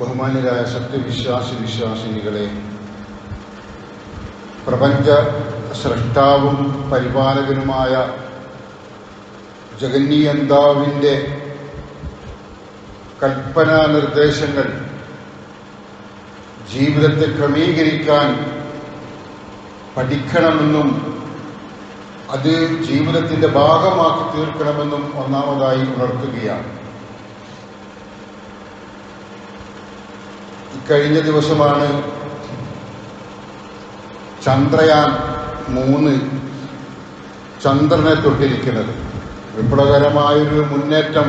ബഹുമാന്യരായ സത്യവിശ്വാസി വിശ്വാസിനികളെ പ്രപഞ്ച സൃഷ്ടാവും പരിപാലകനുമായ ജഗന്നിയന്താവിൻ്റെ കൽപ്പനാ നിർദ്ദേശങ്ങൾ ജീവിതത്തെ ക്രമീകരിക്കാൻ പഠിക്കണമെന്നും അത് ജീവിതത്തിന്റെ ഭാഗമാക്കി തീർക്കണമെന്നും ഒന്നാമതായി ഉണർത്തുകയാണ് ഇക്കഴിഞ്ഞ ദിവസമാണ് ചന്ദ്രയാൻ മൂന്ന് ചന്ദ്രനെ തൊട്ടിരിക്കുന്നത് വിപ്ലവകരമായൊരു മുന്നേറ്റം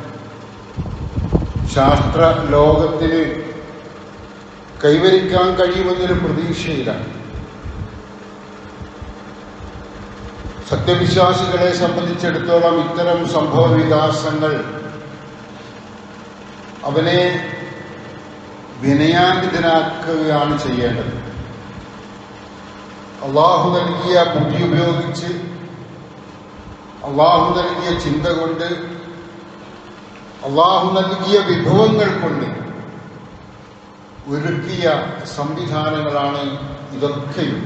ശാസ്ത്ര ലോകത്തിന് കൈവരിക്കാൻ കഴിയുമെന്നൊരു പ്രതീക്ഷയിലാണ് സത്യവിശ്വാസികളെ സംബന്ധിച്ചിടത്തോളം ഇത്തരം സംഭവ വികാസങ്ങൾ അവനെ വിനയാന്വിതനാക്കുകയാണ് ചെയ്യേണ്ടത് അള്ളാഹു നൽകിയ ബുദ്ധി ഉപയോഗിച്ച് അള്ളാഹു നൽകിയ ചിന്ത കൊണ്ട് അള്ളാഹു നൽകിയ വിഭവങ്ങൾ കൊണ്ട് ഒരുക്കിയ സംവിധാനങ്ങളാണ് ഇതൊക്കെയും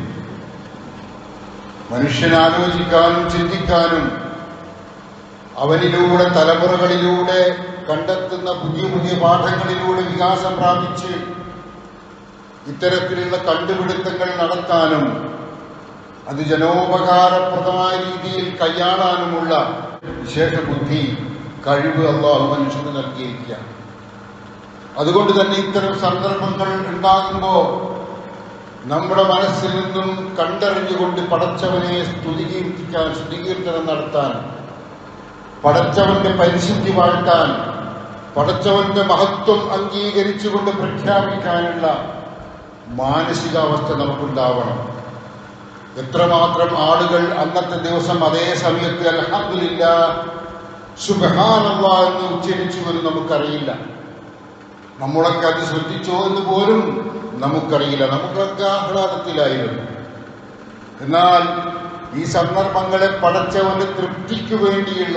മനുഷ്യനാലോചിക്കാനും ചിന്തിക്കാനും അവനിലൂടെ തലമുറകളിലൂടെ കണ്ടെത്തുന്ന പുതിയ പുതിയ പാഠങ്ങളിലൂടെ വികാസം പ്രാപിച്ച് ഇത്തരത്തിലുള്ള കണ്ടുപിടുത്തങ്ങൾ നടത്താനും അത് ജനോപകാരപ്രദമായ രീതിയിൽ കൈയാളാനുമുള്ള വിശേഷ ബുദ്ധി കഴിവ് അള്ളാഹു മനുഷ്യന് നൽകിയിരിക്കുകയാണ് അതുകൊണ്ട് തന്നെ ഇത്തരം സന്ദർഭങ്ങൾ ഉണ്ടാകുമ്പോൾ നമ്മുടെ മനസ്സിൽ നിന്നും കണ്ടറിഞ്ഞുകൊണ്ട് പടച്ചവനെ സ്തുതികീർത്തിക്കാൻ സ്തുതികീർത്തനം നടത്താൻ പടച്ചവന്റെ പരിശുദ്ധി വാഴ്ത്താൻ പടച്ചവന്റെ മഹത്വം അംഗീകരിച്ചുകൊണ്ട് പ്രഖ്യാപിക്കാനുള്ള മാനസികാവസ്ഥ നമുക്കുണ്ടാവണം എത്രമാത്രം ആളുകൾ അന്നത്തെ ദിവസം അതേ സമയത്ത് അലഹമില്ല സുബഹാനല്ല എന്ന് ഉച്ചരിച്ചു എന്ന് നമുക്കറിയില്ല നമ്മളൊക്കെ അത് ശ്രദ്ധിച്ചോ എന്ന് പോലും നമുക്കറിയില്ല നമുക്കൊക്കെ ആഹ്ലാദത്തിലായിരുന്നു എന്നാൽ ഈ സന്ദർഭങ്ങളെ പടച്ചവന്റെ തൃപ്തിക്ക് വേണ്ടിയുള്ള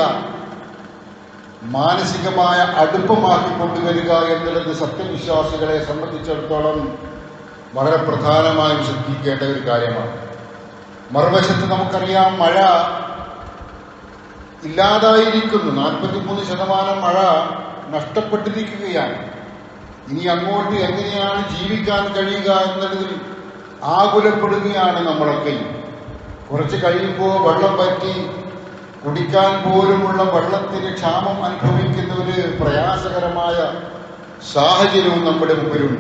മാനസികമായ അടുപ്പമാക്കി കൊണ്ടുവരിക എന്നുള്ളത് സത്യവിശ്വാസികളെ സംബന്ധിച്ചിടത്തോളം വളരെ പ്രധാനമായും ശ്രദ്ധിക്കേണ്ട ഒരു കാര്യമാണ് മറുവശത്ത് നമുക്കറിയാം മഴ ഇല്ലാതായിരിക്കുന്നു നാൽപ്പത്തിമൂന്ന് ശതമാനം മഴ നഷ്ടപ്പെട്ടിരിക്കുകയാണ് ഇനി അങ്ങോട്ട് എങ്ങനെയാണ് ജീവിക്കാൻ കഴിയുക എന്നതിൽ ആകുലപ്പെടുകയാണ് നമ്മളൊക്കെ കുറച്ച് കഴിയുമ്പോൾ വെള്ളം പറ്റി കുടിക്കാൻ പോലുമുള്ള വെള്ളത്തിന് ക്ഷാമം അനുഭവിക്കുന്ന ഒരു പ്രയാസകരമായ സാഹചര്യവും നമ്മുടെ മുമ്പിലുണ്ട്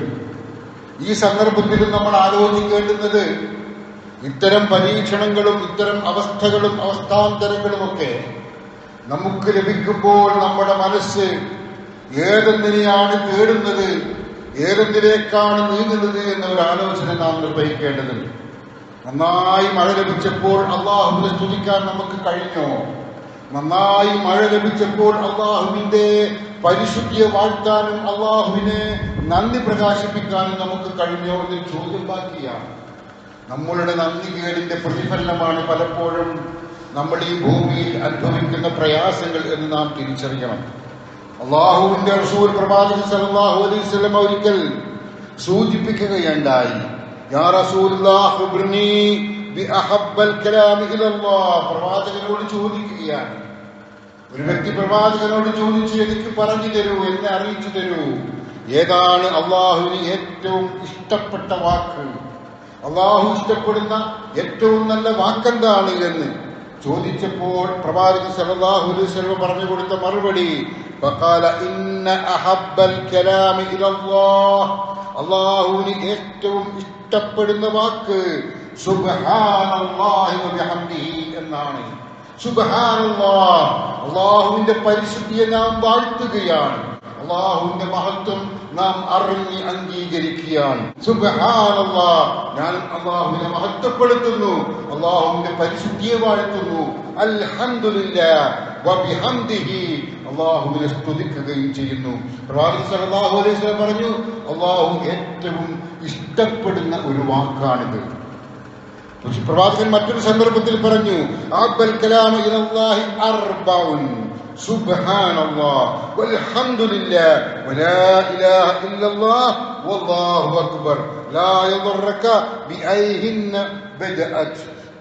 ഈ സന്ദർഭത്തിൽ നമ്മൾ ആലോചിക്കേണ്ടുന്നത് ഇത്തരം പരീക്ഷണങ്ങളും ഇത്തരം അവസ്ഥകളും അവസ്ഥാന്തരങ്ങളുമൊക്കെ നമുക്ക് ലഭിക്കുമ്പോൾ നമ്മുടെ മനസ്സ് ഏതെന്തിനെയാണ് തേടുന്നത് ഏതെന്തിലേക്കാണ് നീങ്ങുന്നത് എന്ന ഒരു ആലോചന നാം നിർവഹിക്കേണ്ടതുണ്ട് നന്നായി മഴ ലഭിച്ചപ്പോൾ അള്ളാഹുവിനെ സ്തുതിക്കാൻ നമുക്ക് കഴിഞ്ഞോ നന്നായി മഴ ലഭിച്ചപ്പോൾ അള്ളാഹുവിന്റെ പരിശുദ്ധിയെ വാഴ്ത്താനും അള്ളാഹുവിനെ നന്ദി പ്രകാശിപ്പിക്കാനും നമുക്ക് കഴിഞ്ഞോ എന്നൊരു ചോദ്യം ബാക്കിയാണ് നമ്മളുടെ നന്ദി കേടിന്റെ പ്രതിഫലനമാണ് പലപ്പോഴും നമ്മൾ ഈ ഭൂമിയിൽ അനുഭവിക്കുന്ന പ്രയാസങ്ങൾ എന്ന് നാം തിരിച്ചറിയണം അള്ളാഹുവിന്റെ റസൂൽ പ്രവാചകൻ സല്ലല്ലാഹു അലൈഹി വസല്ലം ഒരിക്കൽ സൂചിപ്പിക്കുകയുണ്ടായി യാ റസൂലുള്ളാഹ് ഖുബ്ർനി ബി അഹബ്ബൽ കലാമി ഇലല്ലാഹ് പ്രവാചകനോട് ചോദിക്കുകയാണ് ഒരു വ്യക്തി പ്രവാചകനോട് ചോദിച്ചു എനിക്ക് പറഞ്ഞു തരൂ എന്നെ അറിയിച്ചു തരൂ ഏതാണ് അള്ളാഹുവിന് ഏറ്റവും ഇഷ്ടപ്പെട്ട വാക്ക് അള്ളാഹു ഇഷ്ടപ്പെടുന്ന ഏറ്റവും നല്ല വാക്കെന്താണ് എന്ന് ചോദിച്ചപ്പോൾ പ്രവാചകൻ സല്ലല്ലാഹു അലൈഹി വസല്ലം പറഞ്ഞു കൊടുത്ത മറുപടി فقال إن أحب الكلام إلى الله അള്ളാഹുവിന് ഏറ്റവും ഇഷ്ടപ്പെടുന്ന വാക്ക് സുബ്ഹാനല്ലാഹി വബിഹംദിഹി എന്നാണ് സുബ്ഹാനല്ലാഹ് അള്ളാഹുവിന്റെ പരിശുദ്ധിയെ നാം വാഴ്ത്തുകയാണ് അള്ളാഹുവിന്റെ മഹത്വം നാം അറിഞ്ഞ് അംഗീകരിക്കുകയാണ് സുബ്ഹാനല്ലാഹ് ഞാൻ അള്ളാഹുവിനെ മഹത്വപ്പെടുത്തുന്നു അള്ളാഹുവിന്റെ പരിശുദ്ധിയെ വാഴ്ത്തുന്നു അൽഹംദുലില്ലാഹ് വബിഹംദിഹി അള്ളാഹുവിനെ സ്തുതിക്കുകയും ചെയ്യുന്നു പ്രവാചകൻ സല്ലല്ലാഹു അലൈഹി വസല്ലം പറഞ്ഞു അള്ളാഹു ഏറ്റവും ഇഷ്ടപ്പെടുന്ന ഒരു വാക്കാണിത് പക്ഷെ പ്രവാചകൻ മറ്റൊരു സന്ദർഭത്തിൽ പറഞ്ഞു ആബൽ കലാമ ഇലല്ലാഹി അർബഉൻ സുബ്ഹാനല്ലാഹ് വൽഹംദുലില്ലാഹ് വലാ ഇലാഹ ഇല്ലല്ലാഹ് വല്ലാഹു അക്ബർ ലാ യദുറക ബിഐഹിന്ന ബദഅത്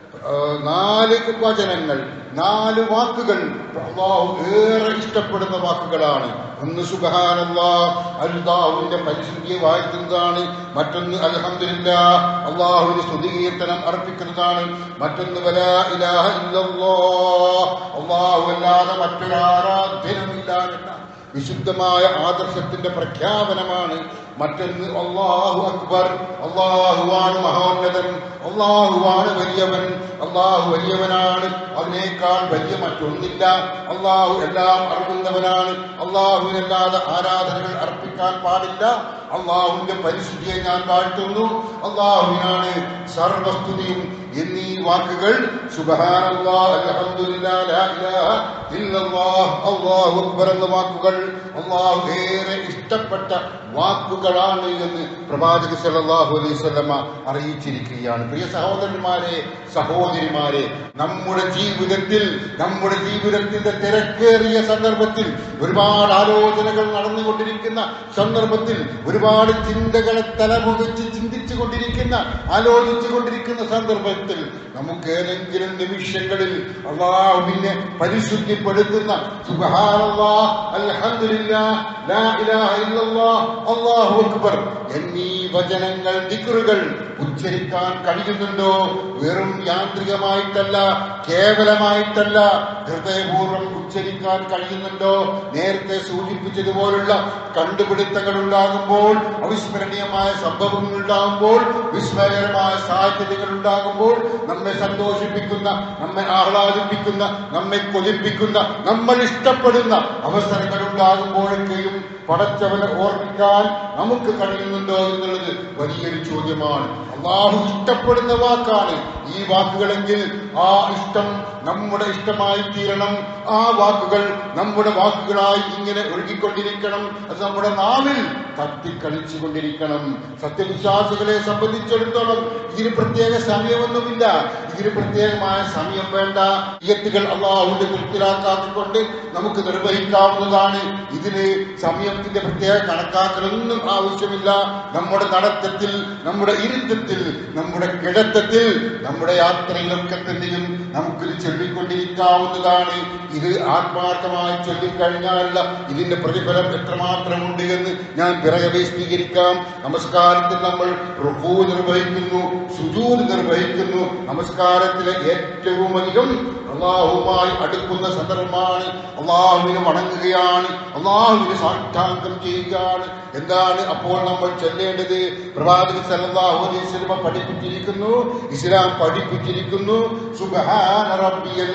നാല് വചനങ്ങൾ നാല് വാക്കുകൾ അള്ളാഹു ഏറെ ഇഷ്ടപ്പെടുന്ന വാക്കുകളാണ് ഒന്ന് സുബഹാനല്ലാ അല്ലാഹുവിന്റെ പരിശുദ്ധിയെ വാഴ്ത്തുന്നതാണ് മറ്റൊന്ന് അൽഹംദുലില്ല അള്ളാഹുവിന് സ്തുതികീർത്തനം അർപ്പിക്കുന്നതാണ് മറ്റൊന്ന് വലാ ഇലാഹ ഇല്ലല്ലാഹ് അള്ളാഹു അല്ലാതെ മറ്റൊരാരാധ്യനുമില്ല എന്ന വിശുദ്ധമായ ആദർശത്തിന്റെ പ്രഖ്യാപനമാണ് മറ്റൊന്ന് അള്ളാഹു അക്ബർ അള്ളാഹുവാണ് മഹോന്നതൻ അള്ളാഹുവാണ് വലിയവൻ അള്ളാഹു വലിയവനാണ് അതിനേക്കാൾ വലിയ മറ്റൊന്നില്ല അള്ളാഹു എല്ലാം അറിയുന്നവനാണ് അള്ളാഹുവിനല്ലാതെ ആരാധനകൾ അർപ്പിക്കാൻ പാടില്ല അള്ളാഹുവിന്റെ പരിശുദ്ധിയെ ഞാൻ വാഴ്ത്തുന്നു അള്ളാഹുവിനാണ് സർവസ്തുതിയും എന്നീ വാക്കുകൾ സുബ്ഹാനല്ലാഹ് അൽഹംദുലില്ലാഹ് ലാ ഇലാഹ ഇല്ലല്ലാഹ് അല്ലാഹു അക്ബർ എന്ന വാക്കുകൾ അള്ളാഹു ഏറെ ഇഷ്ടപ്പെട്ട വാക്കുകളാണ് എന്ന് പ്രവാചക സല്ലല്ലാഹു അലൈഹി വസല്ലമ അറിയിച്ചിരിക്കുകയാണ് പ്രിയ സഹോദരന്മാരെ സഹോദരിമാരെ നമ്മുടെ ജീവിതത്തിൽ നമ്മുടെ ജീവിതത്തിന്റെ തിരക്കേറിയ സന്ദർഭത്തിൽ ഒരുപാട് ആലോചനകൾ നടന്നുകൊണ്ടിരിക്കുന്ന സന്ദർഭത്തിൽ ഒരുപാട് ചിന്തകളെ തലമുറിച്ച് ചിന്തിച്ചു കൊണ്ടിരിക്കുന്ന ആലോചിച്ചു കൊണ്ടിരിക്കുന്ന സന്ദർഭത്തിൽ നമുക്ക് ഏതെങ്കിലും നിമിഷങ്ങളിൽ അള്ളാഹുവിനെ പരിശുദ്ധിപ്പെടുത്തുന്ന സുബ്ഹാനല്ലാഹ് അൽഹംദുലില്ലാഹ് ലാ ഇലാഹ ഇല്ലല്ലാഹ് അല്ലാഹു അക്ബർ എന്നീ വചനങ്ങൾ ദിക്റുകൾ ഉച്ചരിക്കാൻ കഴിയുന്നുണ്ടോ വെറും യാന്ത്രികമായിട്ടല്ല കേവലമായിട്ടല്ല ഹൃദയപൂർവ്വം ഉച്ചരിക്കാൻ കഴിയുന്നുണ്ടോ നേരത്തെ സൂചിപ്പിച്ചതുപോലുള്ള കണ്ടുപിടുത്തങ്ങൾ ഉണ്ടാകുമ്പോൾ അവിസ്മരണീയമായ സംഭവങ്ങൾ ഉണ്ടാകുമ്പോൾ വിസ്മയകരമായ സാധ്യതകൾ ഉണ്ടാകുമ്പോൾ നമ്മെ സന്തോഷിപ്പിക്കുന്ന നമ്മെ ആഹ്ലാദിപ്പിക്കുന്ന നമ്മെ കൊതിപ്പിക്കുന്ന നമ്മൾ ഇഷ്ടപ്പെടുന്ന അവസരങ്ങൾ ഉണ്ടാകുമ്പോഴൊക്കെയും പടച്ചവനെ ഓർമ്മിക്കാൻ നമുക്ക് കഴിയുന്നുണ്ടോ എന്നുള്ളത് വലിയൊരു ചോദ്യമാണ് അള്ളാഹു ഇഷ്ടപ്പെടുന്ന വാക്കാണ് ഈ വാക്കുകളെങ്കിൽ ആ ഇഷ്ടം നമ്മുടെ ഇഷ്ടമായി തീരണം ആ വാക്കുകൾ നമ്മുടെ വാക്കുകളായി ഇങ്ങനെ ഒഴുകിക്കൊണ്ടിരിക്കണം അത് നമ്മുടെ നാവിൽ തത്തിക്കളിച്ചു കൊണ്ടിരിക്കണം സത്യവിശ്വാസികളെ സംബന്ധിച്ചിടത്തോളം ഇതിന് പ്രത്യേക സമയമൊന്നുമില്ല ഇതിന് പ്രത്യേകമായ സമയം വേണ്ട ഇയത്തുകൾ അള്ളാഹുവിന്റെ തൃപ്തിലാക്കാക്കിക്കൊണ്ട് നമുക്ക് നിർവഹിക്കാവുന്നതാണ് ഇതിന് സമയത്തിന്റെ പ്രത്യേക കണക്കാക്കലൊന്നും ആവശ്യമില്ല നമ്മുടെ നടത്തത്തിൽ നമ്മുടെ ഇരുത്തത്തിൽ നമ്മുടെ കിടത്തത്തിൽ നമ്മുടെ യാത്രയിലൊക്കെ തന്നെയും നമുക്കിത് ചൊല്ലിക്കൊണ്ടിരിക്കാവുന്നതാണ് ഇത് ആത്മാർത്ഥമായി ചൊല്ലിക്കഴിഞ്ഞാലുള്ള ഇതിന്റെ പ്രതിഫലം എത്രമാത്രമുണ്ട് എന്ന് ഞാൻ പിറകെ വിശദീകരിക്കാം നമസ്കാരത്തിൽ നമ്മൾ റുക്കൂ നിർവഹിക്കുന്നു സുജൂദ് നിർവഹിക്കുന്നു നമസ്കാരത്തിലെ ഏറ്റവും അധികം അള്ളാഹുമായി അടുക്കുന്ന സന്ദർഭമാണ് അള്ളാഹുവിന് വണങ്ങുകയാണ് അള്ളാഹുവിന് സാഷ്ടാംഗം ചെയ്യുകയാണ് എന്താണ് അപ്പോൾ നമ്മൾ ചൊല്ലേണ്ടത് പ്രവാചകൻ സല്ലല്ലാഹു അലൈഹി വസല്ലം പഠിപ്പിച്ചിരിക്കുന്നു ഇസ്ലാം പഠിപ്പിച്ചിരിക്കുന്നു സുബ്ഹാന റബ്ബിയൽ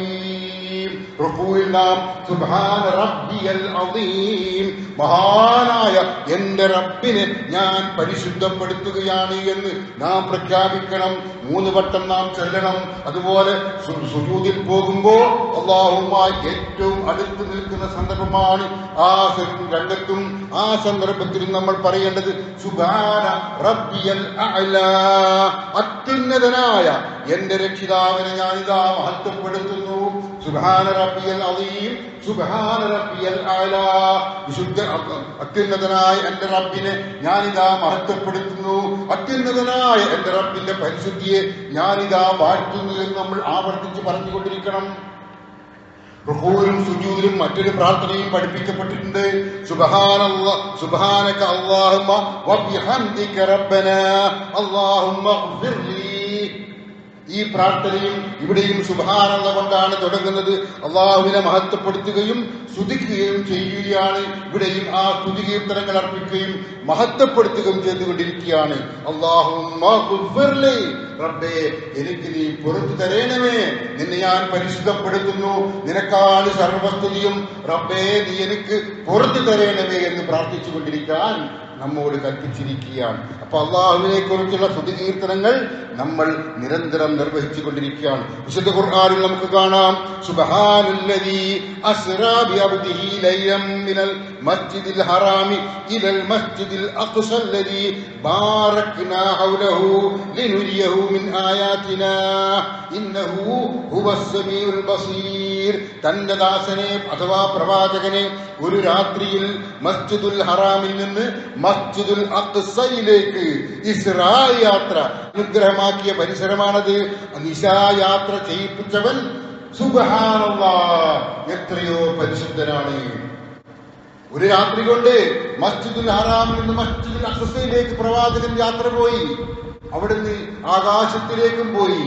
അദീം റുക്കൂയിൽ നാം സുബ്ഹാന റബ്ബിയൽ അദീം മഹാനായ എന്റെ റബ്ബിനെ ഞാൻ പരിശുദ്ധപ്പെടുത്തുകയാണ് എന്ന് നാം പ്രഖ്യാപിക്കണം മൂന്ന് വട്ടം നാം ചൊല്ലണം അതുപോലെ സു- സുജൂദിൽ പോകുമ്പോൾ അള്ളാഹുമായി ഏറ്റവും അടുത്ത് നിൽക്കുന്ന സന്ദർഭമാണ് ആ സ- രംഗത്തും ആ സന്ദർഭത്തിലും നമ്മൾ പറയേണ്ടത് സുബാന റബ്ബിയൽ അഅ്ലാ. അത്യുന്നതനായ എന്റെ രക്ഷിതാവിനെ ഞാനിതാ മഹത്വപ്പെടുത്തുന്നു സുബാന റബ്ബിയൽ അലീം സുബാന റബ്ബിയൽ അഅ്ലാ. വിശുദ്ധ അ- അത്യുന്നതനായ എന്റെ റബ്ബിനെ ഞാനിതാ മഹത്വപ്പെടുത്തുന്നു അത്യുന്നതനായ എന്റെ റബ്ബിന്റെ പരിശുദ്ധിയെ ഞാനിതാ വാഴ്ത്തുന്നു എന്ന് നമ്മൾ ആവർത്തിച്ച് പറഞ്ഞുകൊണ്ടിരിക്കണം റുഹൂലും സുജൂദിലും മറ്റൊരു പ്രാർത്ഥനയും പഠിപ്പിക്കപ്പെട്ടിട്ടുണ്ട് സുബ്ഹാനല്ലാ സുബ്ഹാനക അല്ലാഹുമ്മ വബിഹംദിക റബ്ബന അല്ലാഹുമ്മ ഗ്ഫിർലി ഈ പ്രാർത്ഥനയും ഇവിടെയും സുബാനുള്ള കൊണ്ടാണ് തുടങ്ങുന്നത് അള്ളാഹുവിനെ മഹത്വപ്പെടുത്തുകയും സ്തുതിക്കുകയും ചെയ്യുകയാണ് ഇവിടെയും ആ സ്തുതി കീർത്തനങ്ങൾ അർപ്പിക്കുകയും മഹത്വപ്പെടുത്തുകയും ചെയ്തുകൊണ്ടിരിക്കുകയാണ് അള്ളാഹു റബ്ബേ എനിക്ക് നീ പുറത്തു തരേണമേ നിന്നെ ഞാൻ പരിശുദ്ധപ്പെടുത്തുന്നു നിനക്കാണ് സർവസ്തുതിയും റബ്ബേ നീ എനിക്ക് പുറത്തു തരേണമേ എന്ന് പ്രാർത്ഥിച്ചുകൊണ്ടിരിക്കാൻ നമ്മോട് കൽപ്പിച്ചിരിക്കുകയാണ് അപ്പൊ അള്ളാഹുവിനെ കുറിച്ചുള്ള സ്തുതികീർത്തനങ്ങൾ നമ്മൾ നിരന്തരം നിർവഹിച്ചു കൊണ്ടിരിക്കുകയാണ് വിശുദ്ധ ഖുർആനിൽ നമുക്ക് കാണാം സുബ്ഹാനല്ലദീ അസ്റാ ബിഅബ്ദിഹി ലൈലം മിനൽ മസ്ജിദിൽ ഹറാമി ഇലൽ മസ്ജിദിൽ അഖ്സല്ലദീ ബാറക്നാ ഹൗലഹു ലിനുരിയഹു മിൻ ആയാതിനാ ഇന്നഹു ഹുവസ് സമീഉൽ ബസീർ ബഷീർ തന്റെ ദാസനെ അഥവാ പ്രവാചകനെ ഒരു രാത്രിയിൽ മസ്ജിദുൽ ഹറാമിൽ നിന്ന് മസ്ജിദുൽ അക്സയിലേക്ക് ഇസ്രാ യാത്ര അനുഗ്രഹമാക്കിയ പരിസരമാണത് നിശായാത്ര ചെയ്യിപ്പിച്ചവൻ സുബഹാനല്ലാ എത്രയോ പരിശുദ്ധനാണ് ഒരു രാത്രി കൊണ്ട് മസ്ജിദുൽ ഹറാമിൽ നിന്ന് മസ്ജിദുൽ അക്സയിലേക്ക് പ്രവാചകൻ യാത്ര പോയി അവിടുന്ന് ആകാശത്തിലേക്കും പോയി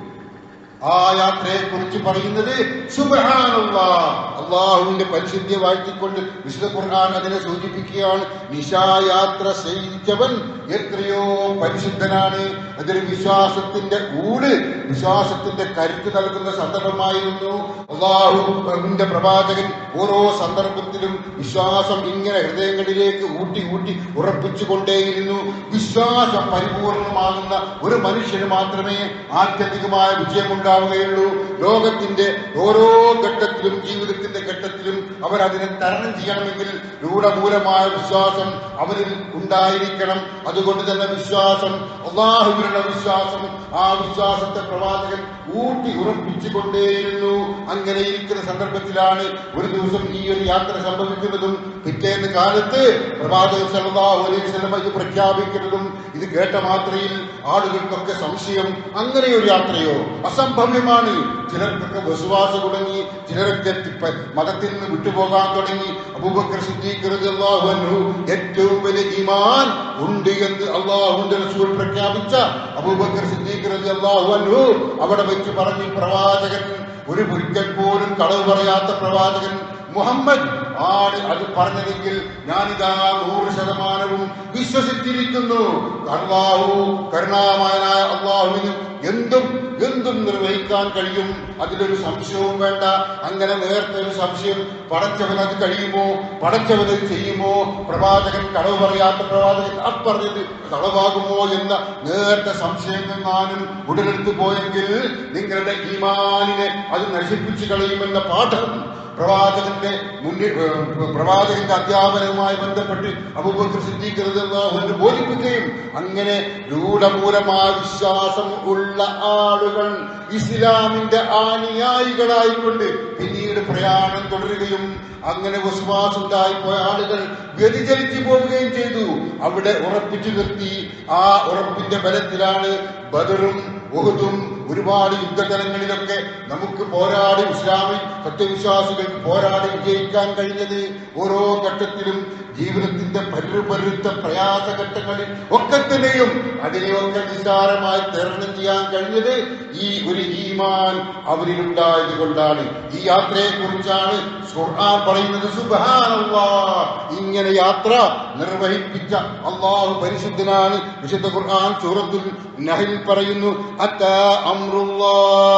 ആ യാത്രയെ കുറിച്ച് പറയുന്നത് സുബ്ഹാനല്ലാ അള്ളാഹുവിന്റെ പരിശുദ്ധിയെ വാഴ്ത്തിക്കൊണ്ട് വിശുദ്ധ ഖുർആൻ അതിനെ സൂചിപ്പിക്കുകയാണ് നിശായാത്ര ചെയ്യിച്ചവൻ എത്രയോ പരിശുദ്ധനാണ് അതൊരു വിശ്വാസത്തിന്റെ ഊട് വിശ്വാസത്തിന്റെ കരുത്ത് നൽകുന്ന സന്ദർഭമായിരുന്നു അള്ളാഹുവിന്റെ പ്രവാചകൻ ഓരോ സന്ദർഭത്തിലും വിശ്വാസം ഇങ്ങനെ ഹൃദയങ്ങളിലേക്ക് ഊട്ടി ഊട്ടി ഉറപ്പിച്ചുകൊണ്ടേയിരുന്നു വിശ്വാസം പരിപൂർണമാകുന്ന ഒരു മനുഷ്യന് മാത്രമേ ആത്യന്തികമായ വിജയമുണ്ടാവുകയുള്ളൂ ലോകത്തിന്റെ ഓരോ ഘട്ടത്തിലും ജീവിതത്തിന്റെ ഘട്ടത്തിലും അവർ അതിനെ തരണം ചെയ്യണമെങ്കിൽ രൂഢമൂലമായ വിശ്വാസം അവരിൽ ഉണ്ടായിരിക്കണം അതുകൊണ്ട് തന്നെ വിശ്വാസം അള്ളാഹുവിനുള്ള വിശ്വാസം ആ വിശ്വാസത്തെ പ്രവാചകൻ ഊട്ടി ഉറപ്പിച്ചുകൊണ്ടേയിരുന്നു അങ്ങനെ ഇരിക്കുന്ന സന്ദർഭത്തിലാണ് ഒരു ദിവസം ഈ ഒരു യാത്ര സംഭവിക്കുന്നതും പിറ്റേന്ന് കാലത്ത് പ്രവാചകൻ സല്ലല്ലാഹു അലൈഹി വസല്ലം ഇത് പ്രഖ്യാപിക്കുന്നതും ഇത് കേട്ട മാത്രയിൽ ആളുകൾക്കൊക്കെ സംശയം അങ്ങനെ ഒരു യാത്രയോ അസംഭവ്യമാണ് ചിലർക്കൊക്കെ വിശ്വാസം തുടങ്ങി ചിലരൊക്കെ തിപ്പ- മതത്തിൽ നിന്ന് വിട്ടുപോകാൻ തുടങ്ങി അബൂബക്കർ സിദ്ദീഖ് റളിയല്ലാഹു അൻഹു ഏറ്റവും വലിയ ഈമാൻ ഉണ്ട് എന്ന് അള്ളാഹുന്റെ റസൂൽ പ്രഖ്യാപിച്ച അബൂബക്കർ സിദ്ദീഖ് റളിയല്ലാഹു അൻഹു അവിടെ വെച്ച് പറഞ്ഞു പ്രവാചകൻ ഒരു ഒരിക്കൽ പോലും കളവ് പറയാത്ത പ്രവാചകൻ മുഹമ്മദ് ആണ് അത് പറഞ്ഞതെങ്കിൽ ഞാനിതാ നൂറ് ശതമാനവും വിശ്വസിച്ചിരിക്കുന്നു അള്ളാഹു കരുണാമയനായ അള്ളാഹുവിന് എന്തും എന്തും നിർവഹിക്കാൻ കഴിയും അതിലൊരു സംശയവും വേണ്ട അങ്ങനെ നേരത്തെ ഒരു സംശയം പടച്ചവൻ അത് കഴിയുമോ പടച്ചവൻ അത് ചെയ്യുമോ പ്രവാചകൻ കളവ് പറയാത്ത പ്രവാചകൻ അത് പറഞ്ഞത് കളവാകുമോ എന്ന നേരത്തെ സംശയം നിന്നാനും ഉടലെടുത്തു പോയെങ്കിൽ നിങ്ങളുടെ ഈമാനിനെ അത് നശിപ്പിച്ചു കളയുമെന്ന പാഠം പ്രവാചകന്റെ മുന്നിൽ ഏഹ്, പ്രവാചകന്റെ അധ്യാപനവുമായി ബന്ധപ്പെട്ട് അബൂബക്കർ സിദ്ദീഖ് റളിയല്ലാഹു അൻഹു ബോധിപ്പിക്കുകയും അങ്ങനെ രൂഢമൂലമായ വിശ്വാസം ഉള്ള ആളുകൾ ഇസ്ലാമിന്റെ ആനുയായികളായിക്കൊണ്ട് പിന്നീട് പ്രയാണം തുടരുകയും അങ്ങനെ വിശ്വാസം ഉണ്ടായിപ്പോയ ആളുകൾ വ്യതിചലിച്ചു പോവുകയും ചെയ്തു അവിടെ ഉറപ്പിച്ചു നിർത്തി ആ ഉറപ്പിന്റെ ബലത്തിലാണ് ബദറും ഉഹുദും ഒരുപാട് യുദ്ധതലങ്ങളിലൊക്കെ നമുക്ക് പോരാടി ഇസ്ലാമിൽ സത്യവിശ്വാസികൾക്ക് പോരാടി വിജയിക്കാൻ കഴിഞ്ഞത് ഓരോ ഘട്ടത്തിലും ജീവിതത്തിന്റെ പരുപരുത്ത പ്രയാസഘട്ടങ്ങളിൽ ഒക്കെ തന്നെയും അതിനെയൊക്കെ നിസ്സാരമായി തരണം ചെയ്യാൻ കഴിഞ്ഞത് ഈ ഒരു ഈമാൻ അവരിലുണ്ടായത് കൊണ്ടാണ് ഈ യാത്രയെ കുറിച്ചാണ് ഖുർആൻ പറയുന്നത് സുബ്ഹാനല്ലാ ഇങ്ങനെ യാത്ര നിർവഹിപ്പിച്ച അള്ളാഹു പരിശുദ്ധനാണ് വിശുദ്ധ ഖുർആൻ സൂറത്തുൽ നഹൽ പറയുന്നു അത്താ അംറുല്ലാ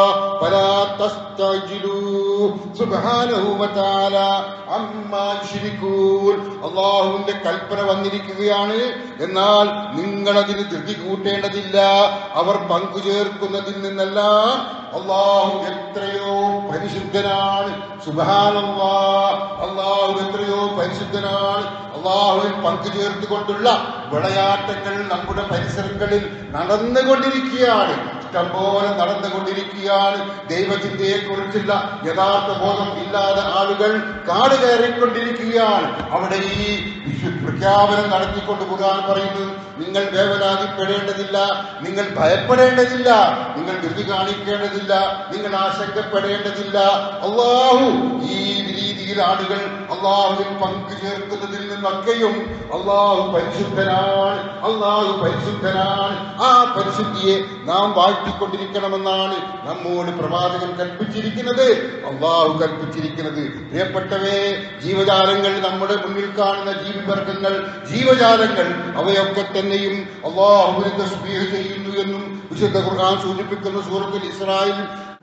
ഫലാ തസ്തജിലൂ സുബ്ഹാനഹു വതആല അമ്മാ യുശ്രികൂൻ അള്ളാഹുവിന്റെ കൽപ്പന വന്നിരിക്കുകയാണ് എന്നാൽ നിങ്ങൾ അതിന് ധൃതി കൂട്ടേണ്ടതില്ല അവർ പങ്കുചേർക്കുന്നതിൽ നിന്നെല്ലാം അള്ളാഹു എത്രയോ പരിശുദ്ധനാണ് സുബാനല്ലാ അള്ളാഹു എത്രയോ പരിശുദ്ധനാണ് അള്ളാഹുവിൽ പങ്കുചേർത്തുകൊണ്ടുള്ള വിളയാട്ടങ്ങൾ നമ്മുടെ പരിസരങ്ങളിൽ നടന്നുകൊണ്ടിരിക്കുകയാണ് ഇഷ്ടംപോലെ നടന്നുകൊണ്ടിരിക്കുകയാണ് ദൈവചിന്തയെ കുറിച്ചുള്ള യഥാർത്ഥ ബോധം ഇല്ലാതെ ആളുകൾ കാട് കയറിക്കൊണ്ടിരിക്കുകയാണ് അവിടെ ഈ വിശു- പ്രഖ്യാപനം നടത്തിക്കൊണ്ട് ഖുർആൻ പറയുന്നു നിങ്ങൾ വേവലാതിപ്പെടേണ്ടതില്ല നിങ്ങൾ ഭയപ്പെടേണ്ടതില്ല നിങ്ങൾ ധൃതി കാണിക്കേണ്ടതില്ല നിങ്ങൾ ആശങ്കപ്പെടേണ്ടതില്ല അള്ളാഹു ഈ രീതിയിൽ ആളുകൾ അള്ളാഹുവിൽ പങ്കു ചേർക്കുന്നതിൽ നിന്നൊക്കെയും അള്ളാഹു പരിശുദ്ധനാണ് അള്ളാഹു പരിശുദ്ധനാണ് ആ പരിശുദ്ധിയെ നാം വാഴ്ത്തിക്കൊണ്ടിരിക്കണമെന്നാണ് നമ്മോട് പ്രവാചകൻ കൽപ്പിച്ചിരിക്കുന്നത് അള്ളാഹു കൽപ്പിച്ചിരിക്കുന്നത് പ്രിയപ്പെട്ടവേ ജീവജാലങ്ങൾ നമ്മുടെ മുന്നിൽ കാണുന്ന ജീവിവർഗങ്ങൾ ജീവജാലങ്ങൾ അവയൊക്കെ തന്നെയും അള്ളാഹുവിനെ തസ്ബീഹ് ചെയ്യുന്നു എന്നും വിശുദ്ധ ഖുർആൻ സൂചിപ്പിക്കുന്ന സൂറത്തുൽ ഇസ്രായേൽ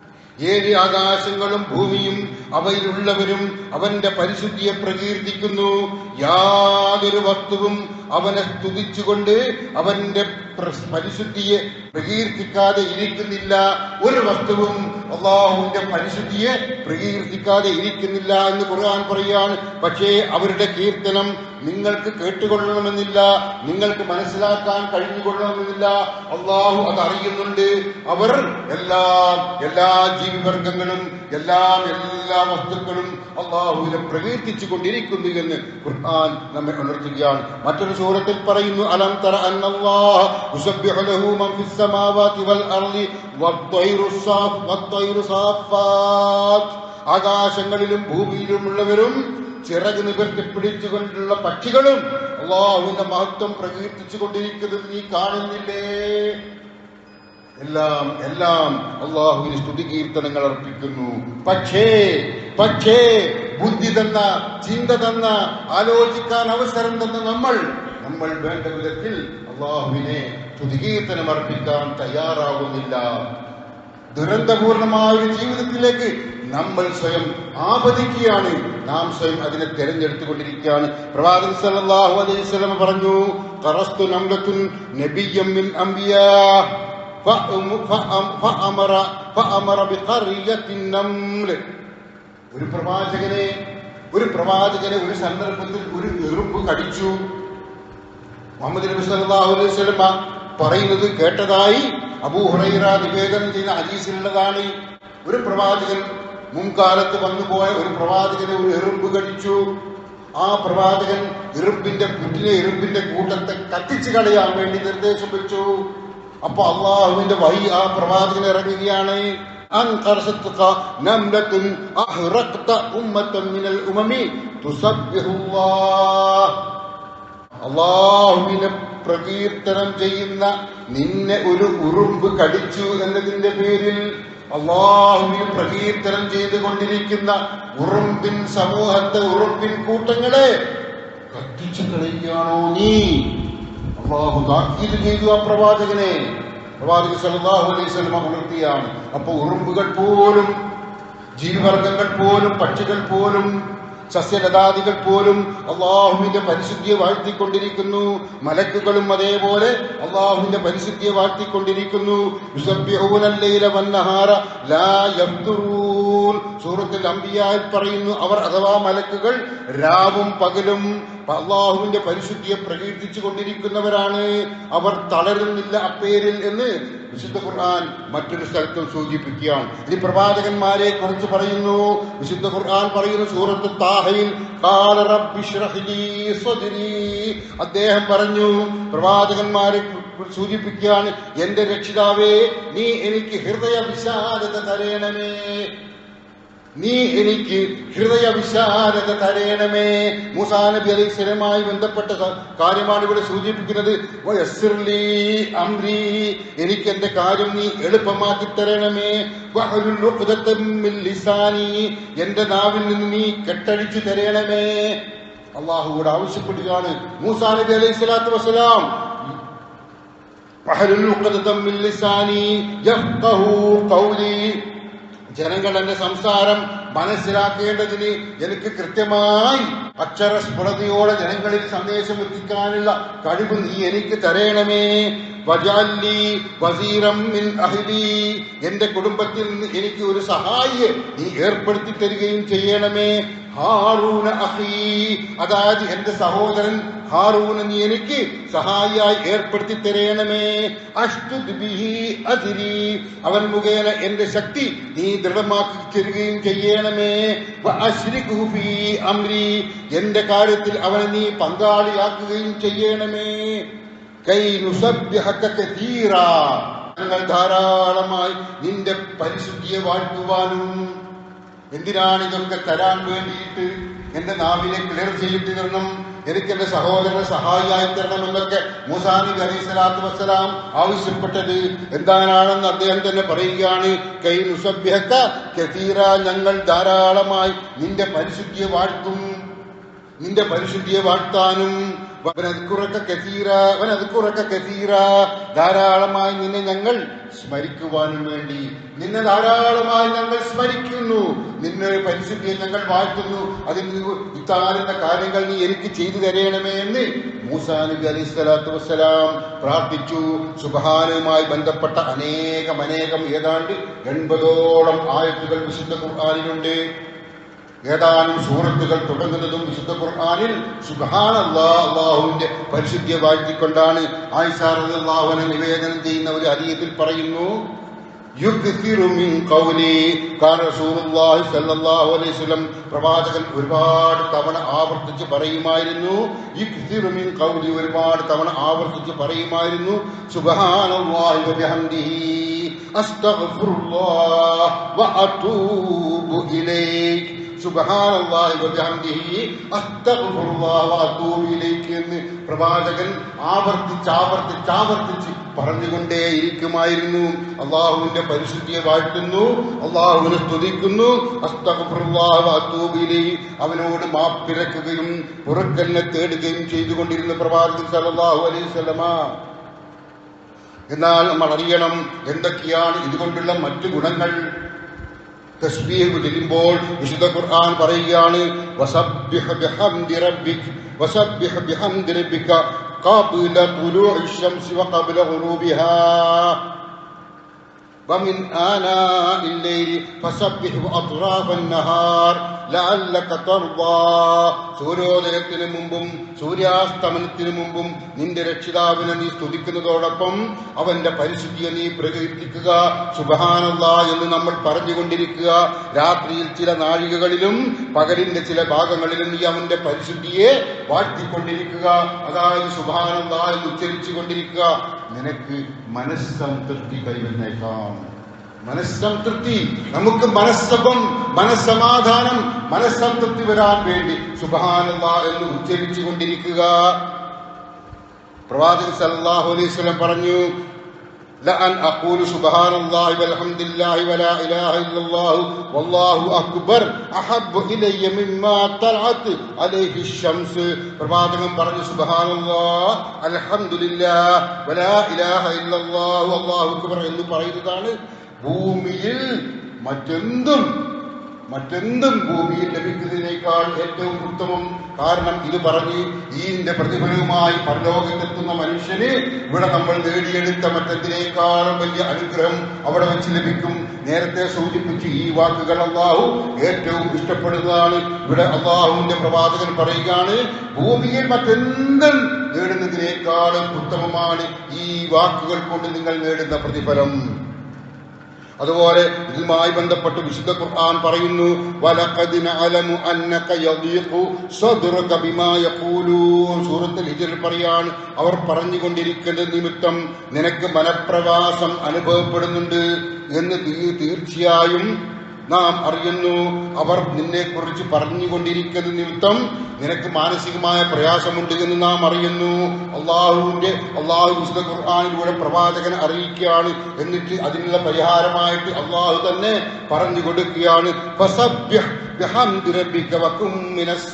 ഏഴ് ആകാശങ്ങളും ഭൂമിയും അവയിലുള്ളവരും അവന്റെ പരിശുദ്ധിയെ പ്രകീർത്തിക്കുന്നു യാതൊരു വസ്തുവും അവനെ സ്തുതിച്ചുകൊണ്ട് അവന്റെ പ്ര- പരിശുദ്ധിയെ പ്രകീർത്തിക്കാതെ ഇരിക്കുന്നില്ല ഒരു വസ്തുവും അള്ളാഹുവിന്റെ പരിശുദ്ധിയെ പ്രകീർത്തിക്കാതെ ഇരിക്കുന്നില്ല എന്ന് ഖുർആൻ പറയാണ് പക്ഷേ അവരുടെ കീർത്തനം നിങ്ങൾക്ക് കേട്ടുകൊള്ളണമെന്നില്ല നിങ്ങൾക്ക് മനസ്സിലാക്കാൻ കഴിഞ്ഞുകൊള്ളണമെന്നില്ല അള്ളാഹു അത് അറിയുന്നുണ്ട് അവർ എല്ലാ എല്ലാ ജീവിവർഗങ്ങളും എല്ലാം എല്ലാ വസ്തുക്കളും അള്ളാഹുവിനെ പ്രകീർത്തിച്ചു കൊണ്ടിരിക്കുന്നു എന്ന് ഖുർആൻ നമ്മെ ഉണർത്തുകയാണ് മറ്റൊരു സൂറത്തിൽ പറയുന്നു അലം തറ അന്നല്ലാഹ യുസബ്ബിഹു ലഹു മൻ ഫിസ് സമാവാതി വൽ അർളി വത്തൈറു സാഫ് വത്തൈറു സാഫാത്ത് ആകാശങ്ങളിലും ഭൂമിയിലുമുള്ളവരും ചിറക് നിവർത്തി പിടിച്ചുകൊണ്ടുള്ള പക്ഷികളും അള്ളാഹുവിന്റെ മഹത്വം പ്രകീർത്തിച്ചു കൊണ്ടിരിക്കുന്നത് നീ കാണുന്നില്ലേ എല്ലാം എല്ലാം അള്ളാഹുവിന് സ്തുതി കീർത്തനങ്ങൾ അർപ്പിക്കുന്നു പക്ഷേ പക്ഷേ ബുദ്ധി തന്ന ചിന്ത തന്ന ആലോചിക്കാൻ അവസരം തന്ന നമ്മൾ നമ്മൾ വേണ്ട വിധത്തിൽ അള്ളാഹുവിനെ സ്തുതികീർത്തനം അർപ്പിക്കാൻ തയ്യാറാകുന്നില്ല ദുരന്തപൂർണമായ ഒരു ജീവിതത്തിലേക്ക് നമ്മൾ സ്വയം ആപതിക്കുകയാണ് നാം സ്വയം അതിനെ തെരഞ്ഞെടുത്തുകൊണ്ടിരിക്കുകയാണ് പ്രവാചകൻ സല്ലല്ലാഹു അലൈഹി വസല്ലം പറഞ്ഞു ഖറസ്തു നംലത്തുൻ നബിയ്യം മിൻ അംബിയാ ഫഅമ- ഫഅം- ഫഅമറ ഫഅമറ ബിഖറിയത്തിൻ നംൽ ഒരു പ്രവാചകനെ ഒരു പ്രവാചകനെ ഒരു സന്ദർഭത്തിൽ ഒരു എറുമ്പ് കടിച്ചു മുഹമ്മദ് നബി സല്ലല്ലാഹു അലൈഹി വസല്ലമ പറയുന്നത് കേട്ടതായി അബൂ ഹുറൈറ നിവേദനം ചെയ്യുന്ന ഹദീസിലുള്ളതാണ് ഒരു പ്രവാചകൻ മുൻകാലത്ത് വന്നുപോയ ഒരു പ്രവാചകനെ ഒരു എറുമ്പ് കടിച്ചു ആ പ്രവാചകൻ എറുമ്പിന്റെ പുറ്റിലെ എറുമ്പിന്റെ കൂട്ടത്തെ കത്തിച്ചു കളയാൻ വേണ്ടി നിർദ്ദേശം വെച്ചു അപ്പൊ അള്ളാഹുവിന്റെ വഴി ആ പ്രവാചകൻ ഇറങ്ങുകയാണ് അൻ ഖർസത്തുക നംലത്തുൻ അഹ്റഖ്ത ഉമ്മത്തൻ മിനൽ ഉമമി തുസബ്ബിഹുല്ലാഹ് അള്ളാഹുവിനെ പ്രകീർത്തനം ചെയ്യുന്ന നിന്നെ ഒരു ഉറുമ്പ് കടിച്ചു എന്നതിന്റെ പേരിൽ അള്ളാഹുവിനെ പ്രകീർത്തനം ചെയ്തുകൊണ്ടിരിക്കുന്ന ഉറുമ്പിൻ സമൂഹത്തെ ഉറുമ്പിൻ കൂട്ടങ്ങളെ കത്തിച്ചു കളയുകയാണോ നീ അള്ളാഹു താക്കീത് ചെയ്തു ആ പ്രവാചകനെ പ്രവാചകൻ സല്ലല്ലാഹു അലൈഹി വസല്ലം ഉണർത്തിയാണ് അപ്പൊ ഉറുമ്പുകൾ പോലും ജീവിവർഗങ്ങൾ പോലും പക്ഷികൾ പോലും സസ്യലതാദികൾ പോലും അള്ളാഹുവിന്റെ പരിശുദ്ധിയെ വാഴ്ത്തിക്കൊണ്ടിരിക്കുന്നു മലക്കുകളും അതേപോലെ അള്ളാഹുവിന്റെ പരിശുദ്ധിയെ വാഴ്ത്തിക്കൊണ്ടിരിക്കുന്നു യുസബ്ബിഹൂന الليل والنهار لا يفترون സൂറത്തുൽ അംബിയായിൽ പറയുന്നു അവർ അഥവാ മലക്കുകൾ രാവും പകലും അള്ളാഹുവിന്റെ പരിശുദ്ധിയെ പ്രകീർത്തിച്ചു കൊണ്ടിരിക്കുന്നവരാണ് അവർ തളരുന്നില്ല അപ്പേരിൽ എന്ന് വിശുദ്ധ ഖുർആൻ മറ്റൊരു സ്ഥലത്തും സൂചിപ്പിക്കുകയാണ് ഇനി പ്രവാചകന്മാരെ കുറിച്ച് പറയുന്നു വിശുദ്ധ ഖുർആൻ പറയുന്നു സൂറത്ത് താഹയിൽ ഖാല റബ്ബി ഇശ്റഹ് ലീ സ്വദ്രി. അദ്ദേഹം പറഞ്ഞു പ്രവാചകന്മാരെ കു- സൂചിപ്പിക്കുകയാണ് എന്റെ രക്ഷിതാവേ നീ എനിക്ക് ഹൃദയ വിശാലത തരേണമേ നീ എനിക്ക് ഹൃദയ വിശാലത തരേണമേ മൂസാ നബി അലൈഹി സ്വലമായി ബന്ധപ്പെട്ട സ- കാര്യമാണ് ഇവിടെ സൂചിപ്പിക്കുന്നത് വയസ്സിർലീ അംരീ എനിക്ക് എന്റെ കാര്യം നീ എളുപ്പമാക്കി തരണമേ വഹലുൽ ഉഖ്ദത്തം മിൻ ലിസാനി എന്റെ നാവിൽ നിന്ന് നീ കെട്ടഴിച്ചു തരണമേ അള്ളാഹുവോട് ആവശ്യപ്പെടുകയാണ് മൂസാ നബി അലൈഹി സ്വലാത്തു വസ്സലാം വഹലുൽ ഉഖ്ദത്തം മിൻ ലിസാനി യഫ്ഖഹു ഖൗലി ജനങ്ങൾ എന്റെ സംസാരം മനസ്സിലാക്കേണ്ടതിന് എനിക്ക് കൃത്യമായി അക്ഷരസ്ഫുടതയോടെ ജനങ്ങളിൽ സന്ദേശം എത്തിക്കാനുള്ള കഴിവ് നീ എനിക്ക് തരേണമേ വജാലി വസീറം മിൻ അഹ്ലി എന്റെ കുടുംബത്തിൽ നിന്ന് എനിക്ക് ഒരു സഹായിയെ നീ ഏർപ്പെടുത്തി തരികയും ചെയ്യണമേ ഹാറൂന അഹീ അതായത് എന്റെ സഹോദരൻ ഹാറൂന നീ എനിക്ക് സഹായിയായി ഏർപ്പെടുത്തി തരയണമേ അഷ്തുദ് ബിഹി അദ്രി അവൻ മുഖേന എന്റെ ശക്തി നീ ദൃഢമാക്കി തരികയും ചെയ്യണമേ വ അശ്രിക്ഹു ഫീ അംരി എന്റെ കാര്യത്തിൽ അവനെ നീ പങ്കാളിയാക്കുകയും ചെയ്യണമേ കൈ നുസബ്ബിഹക കതീറ ഞങ്ങൾ ധാരാളമായി നിന്റെ പരിശുദ്ധിയെ വാഴ്ത്തുവാനും എന്തിനാണ് ഇതൊക്കെ തരാൻ വേണ്ടിയിട്ട് എന്റെ നാവിനെ ക്ലിയർ ചെയ്തിട്ട് തരണം എനിക്ക് എന്റെ സഹോദരനെ സഹായിയായി തരണം എന്നൊക്കെ മൂസാ നബി അലൈഹി സ്വലാത്തു വസ്സലാം ആവശ്യപ്പെട്ടത് എന്താണെന്ന് അദ്ദേഹം തന്നെ പറയുകയാണ് കൈ നുസഭ്യക്ക കതീറ ഞങ്ങൾ ധാരാളമായി നിന്റെ പരിശുദ്ധിയെ വാഴ്ത്തും നിന്റെ പരിശുദ്ധിയെ വാഴ്ത്താനും വനദ്കുറക്ക കസീറ വനദ്കുറക്ക കസീറ ധാരാളമായി നിന്നെ ഞങ്ങൾ സ്മരിക്കുവാനും വേണ്ടി നിന്നെ ധാരാളമായി ഞങ്ങൾ സ്മരിക്കുന്നു നിന്നെ പരിശുദ്ധിയെ ഞങ്ങൾ വാഴ്ത്തുന്നു അതിന് ഇത്താരുന്ന കാര്യങ്ങൾ നീ എനിക്ക് ചെയ്തു തരയണമേ എന്ന് മൂസാ നബി അലൈഹി സ്വലാത്തു വസ്സലാം പ്രാർത്ഥിച്ചു സുബഹാനുമായി ബന്ധപ്പെട്ട അനേകം അനേകം ഏതാണ്ട് എൺപതോളം ആയത്തുകൾ വിശുദ്ധ ഖുർആാനിലുണ്ട് ഏതാനും സൂറത്തുകൾ തുടങ്ങുന്നതും വിശുദ്ധ ഖുർആനിൽ സുബ്ഹാനല്ലാ അള്ളാഹുവിന്റെ പരിശുദ്ധിയെ വാഴ്ത്തിക്കൊണ്ടാണ് ആയിഷാഹുവിനെ നിവേദനം ചെയ്യുന്ന ഒരു അതീയത്തിൽ പറയുന്നു യുക്തിറു മിൻ ഖൗലി കാന റസൂലുള്ളാഹി സ്വല്ലല്ലാഹു അലൈഹി വസല്ലം പ്രവാചകൻ ഒരുപാട് തവണ ആവർത്തിച്ച് പറയുമായിരുന്നു യുക്തിറു മിൻ ഖൗലി ഒരുപാട് തവണ ആവർത്തിച്ച് പറയുമായിരുന്നു സുബ്ഹാനല്ലാഹി വബിഹംദിഹി അസ്തഗ്ഫിറുല്ലാഹ് വഅതൂബു ഇലൈഹി സുബ്ഹാനല്ലാഹി വബിഹംദിഹി അസ്തഗ്ഫിറുല്ലാഹ വഅതൂബു ഇലൈഹി എന്ന് പ്രവാചകൻ ആവർത്തിച്ച് ആവർത്തിച്ച് ആവർത്തിച്ച് പറഞ്ഞുകൊണ്ടേയിരിക്കുമായിരുന്നു അള്ളാഹുവിന്റെ പരിശുദ്ധിയെ വാഴ്ത്തുന്നു അള്ളാഹുവിനെ സ്തുതിക്കുന്നു അസ്തഗ്ഫിറുല്ലാഹ വഅതൂബു ഇലൈഹി അവനോട് മാപ്പിരക്കുകയും പുറക്കലിനെ തേടുകയും ചെയ്തുകൊണ്ടിരുന്ന പ്രവാചകൻ സല്ലല്ലാഹു അലൈഹി വസല്ലമ എന്നാൽ നമ്മൾ അറിയണം എന്തൊക്കെയാണ് ഇതുകൊണ്ടുള്ള മറ്റു ഗുണങ്ങൾ തസ്ബീഹ് ചെല്ലുമ്പോൾ വിശുദ്ധ ഖുർആൻ പറയുകയാണ് വസബ്ബിഹ് ബിഹംദി റബ്ബിക് വസബ്ബിഹ് ബിഹംദി റബ്ബിക ഖബ്ല തുലൂഇ الشمس وقبل غروبها ومن آناء الليل فسبح وأطراف النهار لعلك ترضى സൂര്യോദയത്തിന് മുമ്പും സൂര്യാസ്തമനത്തിന് മുമ്പും നിന്റെ രക്ഷിതാവിനെ നീ സ്തുതിക്കുന്നതോടൊപ്പം അവന്റെ പരിശുദ്ധിയെ നീ പ്രകീർത്തിക്കുക സുബഹാനല്ല എന്ന് നമ്മൾ പറഞ്ഞുകൊണ്ടിരിക്കുക രാത്രിയിൽ ചില നാഴികകളിലും പകലിന്റെ ചില ഭാഗങ്ങളിലും നീ അവന്റെ പരിശുദ്ധിയെ വാഴ്ത്തിക്കൊണ്ടിരിക്കുക അതായത് സുബഹാനല്ല എന്ന് ഉച്ചരിച്ചു കൊണ്ടിരിക്കുക നിനക്ക് മനസ്സംതൃപ്തി കൈവന്നേക്കാം മനസ്സംതൃപ്തി നമുക്ക് മനസ്സകം മനസ്സമാധാനം മനസ്സംതൃപ്തി വരാൻ വേണ്ടി സുബഹാനല്ല എന്ന് ഉച്ചരിച്ചു കൊണ്ടിരിക്കുക പ്രവാചകൻ സല്ലല്ലാഹു അലൈഹി വസല്ലം പറഞ്ഞു لأن أقول سبحان الله والحمد لله ولا إله إلا الله والله أكبر أحب إلي مما طلعت عليه الشمس പ്രവാചകൻ പറഞ്ഞു സുബ്ഹാനല്ലാഹ് അൽഹംദുലില്ലാഹ് വലാ ഇലാഹ ഇല്ലല്ലാഹു അല്ലാഹു അക്ബർ എന്ന് പറയുന്നതാണ് ഭൂമിയിൽ മറ്റെന്തും മറ്റെന്തും ഭൂമിയിൽ ലഭിക്കുന്നതിനേക്കാൾ ഏറ്റവും ഉത്തമം കാരണം ഇത് പറഞ്ഞ് ഈന്റെ പ്രതിഫലവുമായി പരലോകത്തെത്തുന്ന മനുഷ്യന് ഇവിടെ നമ്മൾ നേടിയെടുത്ത മറ്റെന്തിനേക്കാളും വലിയ അനുഗ്രഹം അവിടെ വെച്ച് ലഭിക്കും നേരത്തെ സൂചിപ്പിച്ച് ഈ വാക്കുകൾ അള്ളാഹു ഏറ്റവും ഇഷ്ടപ്പെടുന്നതാണ് ഇവിടെ അള്ളാഹുവിന്റെ പ്രവാചകൻ പറയുകയാണ് ഭൂമിയിൽ മറ്റെന്തും നേടുന്നതിനേക്കാളും ഉത്തമമാണ് ഈ വാക്കുകൾ കൊണ്ട് നിങ്ങൾ നേടുന്ന പ്രതിഫലം അതുപോലെ ഇതുമായി ബന്ധപ്പെട്ട് വിശുദ്ധ ഖുർആൻ പറയുന്നു വലഖദ് നഅലമു അന്നക യദീഖു സദ്റുക ബിമാ യഖൂലൂൻ സൂറത്തുൽ ഹിജ്റിൽ പറയാണ് അവർ പറഞ്ഞുകൊണ്ടിരിക്കുന്ന നിമിത്തം നിനക്ക് മനപ്രവാസം അനുഭവപ്പെടുന്നുണ്ട് എന്ന് തീ- തീർച്ചയായും നാം അറിയുന്നു അവർ നിന്നെ കുറിച്ച് പറഞ്ഞുകൊണ്ടിരിക്കുന്ന നിമിത്തം നിനക്ക് മാനസികമായ പ്രയാസമുണ്ട് എന്ന് നാം അറിയുന്നു അള്ളാഹുവിന്റെ അള്ളാഹു വിശുദ്ധ ഖുർആാനിലൂടെ പ്രവാചകൻ അറിയിക്കുകയാണ് എന്നിട്ട് അതിനുള്ള പരിഹാരമായിട്ട് അള്ളാഹു തന്നെ പറഞ്ഞു കൊടുക്കുകയാണ് ഫസബ്ബിഹ് ബിഹംദി റബ്ബിക വകും മിനസ്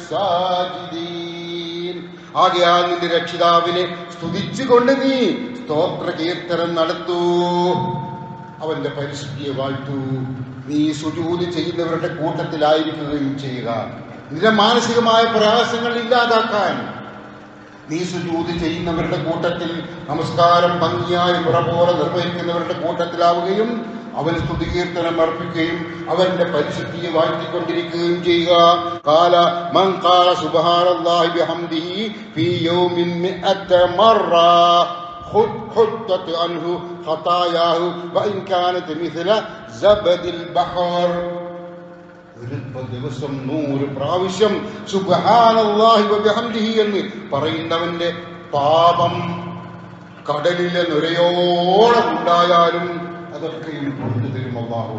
സാജിദീൻ. ആകയാൽ നിന്റെ രക്ഷിതാവിനെ സ്തുതിച്ചുകൊണ്ട് നീ സ്തോത്ര കീർത്തനം നടത്തൂ അവന്റെ പരിശുദ്ധിയെ വാഴ്ത്തൂ നീ സുജൂത് ചെയ്യുന്നവരുടെ കൂട്ടത്തിലായിരിക്കുകയും ചെയ്യുക നിന്റെ മാനസികമായ പ്രയാസങ്ങൾ ഇല്ലാതാക്കാൻ നീ സുജൂത് ചെയ്യുന്നവരുടെ കൂട്ടത്തിൽ നമസ്കാരം ഭംഗിയായി മുറ പോലെ നിർവഹിക്കുന്നവരുടെ കൂട്ടത്തിലാവുകയും അവൻ സ്തുതികീർത്തനം അർപ്പിക്കുകയും അവന്റെ പരിശുദ്ധിയെ വാഴ്ത്തിക്കൊണ്ടിരിക്കുകയും ചെയ്യുക കാല മൻ കാല സുബ്ഹാനല്ലാഹി ബിഹംദിഹി ഫീ യൗമിൻ മിഅത മറ حطت عنه خطاياه وإن كانت مثل زبد البحر ഒരു ദിവസം നൂറ് പ്രാവശ്യം സുബ്ഹാനല്ലാഹി വബിഹംദിഹി എന്ന് പറയുന്നവന്റെ പാപം കടലിലെ നുരയോളം ഉണ്ടായാലും അതൊക്കെയും പുറത്തു തരും അള്ളാഹു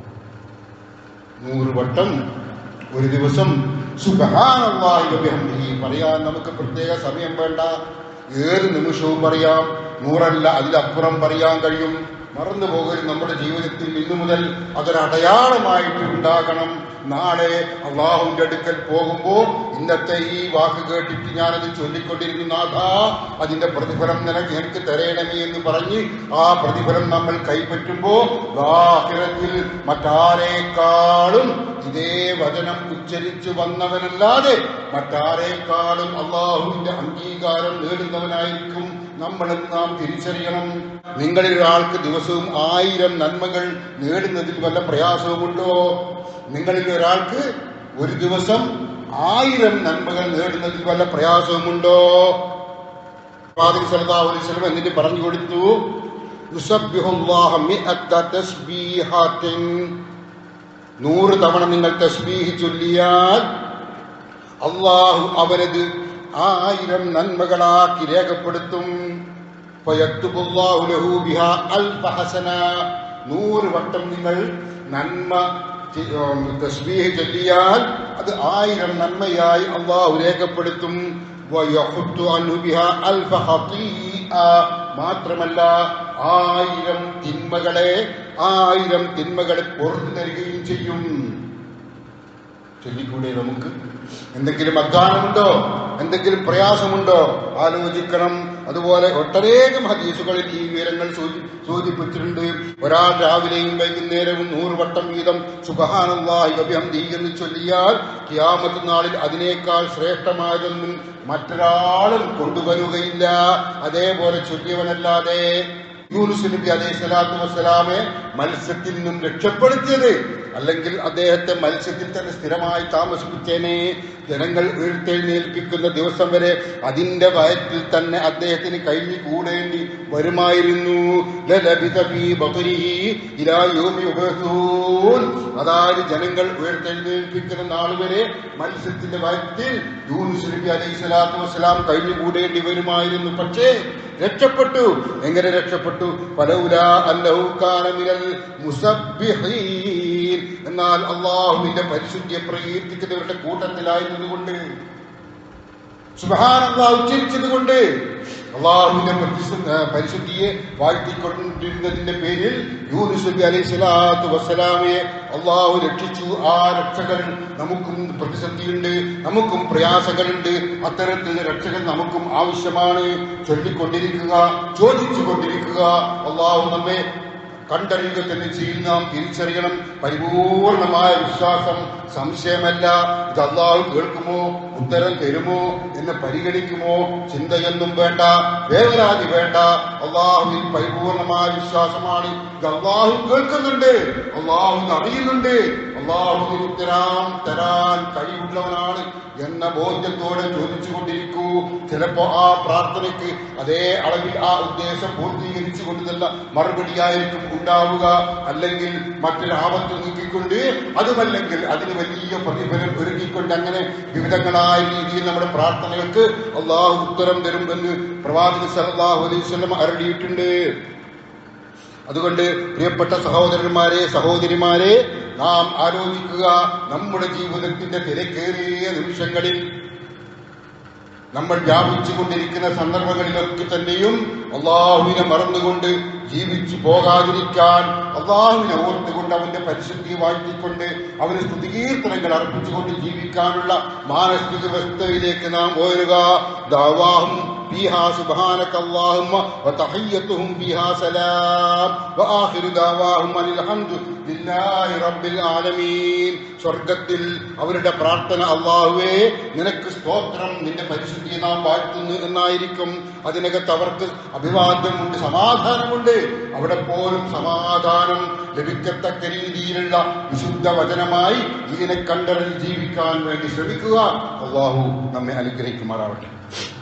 നൂറ് വട്ടം ഒരു ദിവസം സുബ്ഹാനല്ലാഹി വബിഹംദിഹി പറയാൻ നമുക്ക് പ്രത്യേക സമയം വേണ്ട ഏത് നിമിഷവും പറയാം നൂറല്ല അതിലപ്പുറം പറയാൻ കഴിയും മറന്നു പോകരുത് നമ്മുടെ ജീവിതത്തിൽ ഇന്നു മുതൽ അതൊരടയാളമായിട്ട് ഉണ്ടാകണം നാളെ അള്ളാഹുവിന്റെ അടുക്കൽ പോകുമ്പോൾ ഇന്നത്തെ ഈ വാക്ക് കേട്ടിട്ട് ഞാനത് ചൊല്ലിക്കൊണ്ടിരുന്നു നാഥ അതിന്റെ പ്രതിഫലം നിനക്ക് എനിക്ക് തരയണമേ എന്ന് പറഞ്ഞ് ആ പ്രതിഫലം നമ്മൾ കൈപ്പറ്റുമ്പോ ലാഹിറത്തിൽ മറ്റാരേക്കാളും ഇതേ വചനം ഉച്ചരിച്ചു വന്നവനല്ലാതെ മറ്റാരേക്കാളും അള്ളാഹുവിന്റെ അംഗീകാരം നേടുന്നവനായിരിക്കും നമ്മളെന്ന് നാം തിരിച്ചറിയണം നിങ്ങളിൽ ഒരാൾക്ക് ദിവസവും ആയിരം നന്മകൾ നേടുന്നതിൽ വല്ല പ്രയാസവുമുണ്ടോ നിങ്ങളിൽ ഒരാൾക്ക് ഒരു ദിവസം ആയിരം നന്മകൾ നേടുന്നതിൽ വല്ല പ്രയാസവുമുണ്ടോ പ്രവാചകൻ സല്ലല്ലാഹു അലൈഹി വസല്ലം എന്നിട്ട് പറഞ്ഞു കൊടുത്തു യുസബ്ബിഹുല്ലാഹ മിഅത്ത തസ്ബീഹത്തിൻ നൂറ് തവണ നിങ്ങൾ തസ്ബീഹ് ചൊല്ലിയാൽ അള്ളാഹു അവരത് ആയിരം നന്മകളാക്കി രേഖപ്പെടുത്തും ഫയക്തുബുല്ലാഹു ലഹു ബിഹാ അൽഫ ഹസന നൂറ് വട്ടം നിങ്ങൾ നന്മ ചെ- ഉം, തസ്ബീഹ് ചൊല്ലിയാൽ അത് ആയിരം നന്മയായി അള്ളാഹു രേഖപ്പെടുത്തും വയഹുദ്ദു അൻഹു ബിഹാ അൽഫ ഖതീഅ. മാത്രമല്ല ആയിരം തിന്മകളെ ആയിരം തിന്മകളെ പുറത്തു തരികയും ചെയ്യും ചൊല്ലിക്കൂടെ നമുക്ക് എന്തെങ്കിലും അധ്വാനമുണ്ടോ എന്തെങ്കിലും പ്രയാസമുണ്ടോ ആലോചിക്കണം അതുപോലെ ഒട്ടനേകം ഹദീസുകളിൽ ഈ വിവരങ്ങൾ സൂചി സൂചിപ്പിച്ചിട്ടുണ്ട് ഒരാൾ രാവിലെയും വൈകുന്നേരവും നൂറ് വട്ടം വീതം സുബഹാനല്ലാഹി വബിഹംദിഹി എന്ന് ചൊല്ലിയാൽ കിയാമത്ത് നാളിൽ അതിനേക്കാൾ ശ്രേഷ്ഠമായതൊന്നും മറ്റൊരാളും കൊണ്ടുവരുകയില്ല അതേപോലെ ചൊല്ലിയവനല്ലാതെ യൂനുസ് നബി അലൈഹി സ്വലാത്തു വസ്സലാമെ മത്സ്യത്തിൽ നിന്നും രക്ഷപ്പെടുത്തിയത് അല്ലെങ്കിൽ അദ്ദേഹത്തെ മത്സ്യത്തിൽ തന്നെ സ്ഥിരമായി താമസിപ്പിച്ചേനെ ജനങ്ങൾ ഉയർത്തെഴുന്നേൽപ്പിക്കുന്ന ദിവസം വരെ അതിന്റെ വയറ്റിൽ തന്നെ അദ്ദേഹത്തിന് കഴിഞ്ഞു കൂടേണ്ടി വരുമായിരുന്നു ലലബിത ഫീ ബത്നിഹി ഇലാ യൗമി യുബ്അസൂൻ. അതായത് ജനങ്ങൾ ഉയർത്തെഴുന്നേൽപ്പിക്കുന്ന നാൾ വരെ മത്സ്യത്തിന്റെ വയറ്റിൽ യൂനുസ് നബി അലൈഹി സ്വലാത്തു വസ്സലാം കഴിഞ്ഞു കൂടേണ്ടി വരുമായിരുന്നു പക്ഷേ രക്ഷപ്പെട്ടു എങ്ങനെ രക്ഷപ്പെട്ടു ഫലൗല അന്നഹു കാന മിനൽ മുസബ്ബിഹീൻ എന്നാൽ അള്ളാഹുവിന്റെ പരിശുദ്ധിയെ പ്രകീർത്തിക്കുന്നവരുടെ കൂട്ടത്തിലായിരുന്നതുകൊണ്ട് സുബഹാനല്ലാ ഉച്ചരിച്ചതുകൊണ്ട് അള്ളാഹുവിന്റെ പ്രതിസ- ആ, പരിശുദ്ധിയെ വാഴ്ത്തിക്കൊണ്ടിരുന്നതിന്റെ പേരിൽ യൂനുസ് നബി അലൈഹി സ്വലാത്തു വസ്സലാമയെ അള്ളാഹു രക്ഷിച്ചു ആ രക്ഷകൾ നമുക്കും പ്രതിസന്ധിയുണ്ട് നമുക്കും പ്രയാസങ്ങളുണ്ട് അത്തരത്തിൽ രക്ഷകൾ നമുക്കും ആവശ്യമാണ് ചൊല്ലിക്കൊണ്ടിരിക്കുക ചോദിച്ചു കൊണ്ടിരിക്കുക അള്ളാഹു നമ്മെ കണ്ടറിയുക തന്നെ ചെയ്യും നാം തിരിച്ചറിയണം പരിപൂർണമായ വിശ്വാസം സംശയമല്ല ഇത് അള്ളാഹു കേൾക്കുമോ ഉത്തരം തരുമോ എന്ന് പരിഗണിക്കുമോ ചിന്തയൊന്നും വേണ്ട വേവലാതി വേണ്ട അള്ളാഹുവിൽ പരിപൂർണമായ വിശ്വാസമാണ് ഇത് അള്ളാഹു കേൾക്കുന്നുണ്ട് അള്ളാഹു ഇത് അറിയുന്നുണ്ട് അള്ളാഹുവിന് ഉത്തരം തരാൻ കഴിവുള്ളവനാണ് എന്ന ബോധ്യത്തോടെ ചോദിച്ചുകൊണ്ടിരിക്കൂ ചിലപ്പോ ആ പ്രാർത്ഥനയ്ക്ക് അതേ അളവിൽ ആ ഉദ്ദേശം പൂർത്തീകരിച്ചു കൊണ്ട് തന്നെ മറുപടിയായിരിക്കും ഉണ്ടാവുക അല്ലെങ്കിൽ മറ്റൊരു ആപത്ത് നീക്കിക്കൊണ്ട് അതുമല്ലെങ്കിൽ അതിന് വലിയ പ്രതിഫലം ഒരുക്കിക്കൊണ്ട് അങ്ങനെ വിവിധങ്ങളായ രീതിയിൽ നമ്മുടെ പ്രാർത്ഥനകൾക്ക് അള്ളാഹു ഉത്തരം തരും എന്ന് പ്രവാചക സല്ലല്ലാഹു അലൈഹി വസല്ലം അരളിയിട്ടുണ്ട് അതുകൊണ്ട് പ്രിയപ്പെട്ട സഹോദരന്മാരെ സഹോദരിമാരെ നാം ആലോചിക്കുക നമ്മുടെ ജീവിതത്തിന്റെ തിരക്കേറിയ നിമിഷങ്ങളിൽ നമ്മൾ വ്യാപിച്ചു കൊണ്ടിരിക്കുന്ന സന്ദർഭങ്ങളിലൊക്കെ തന്നെയും അള്ളാഹുവിനെ മറന്നുകൊണ്ട് ജീവിച്ചു പോകാതിരിക്കാൻ അള്ളാഹുവിനെ ഓർത്തുകൊണ്ട് അവന്റെ പരിശുദ്ധി വാഴ്ത്തിക്കൊണ്ട് അവന് സ്തുതികീർത്തനങ്ങൾ അർപ്പിച്ചുകൊണ്ട് ജീവിക്കാനുള്ള മാനസിക വ്യവസ്ഥയിലേക്ക് നാം ഓരുക ദാവാഹും فيها سبحانك اللهم وتحيتهم فيها سلام وآخر دعواهم أن الحمد لله رب العالمين സ്വർഗത്തിൽ അവരുടെ പ്രാർത്ഥന അള്ളാഹുവേ നിനക്ക് സ്തോത്രം നിന്റെ പരിശുദ്ധി നാം വാഴ്ത്തുന്നു എന്നായിരിക്കും അതിനകത്ത് അവർക്ക് അഭിവാദ്യമുണ്ട് സമാധാനമുണ്ട് അവിടെ പോലും സമാധാനം ലഭിക്കത്തക്ക രീതിയിലുള്ള വിശുദ്ധ വചനമായി ഇതിനെ കണ്ടറിൽ ജീവിക്കാൻ വേണ്ടി ശ്രമിക്കുക അള്ളാഹു നമ്മെ അനുഗ്രഹിക്കുമാറാവട്ടെ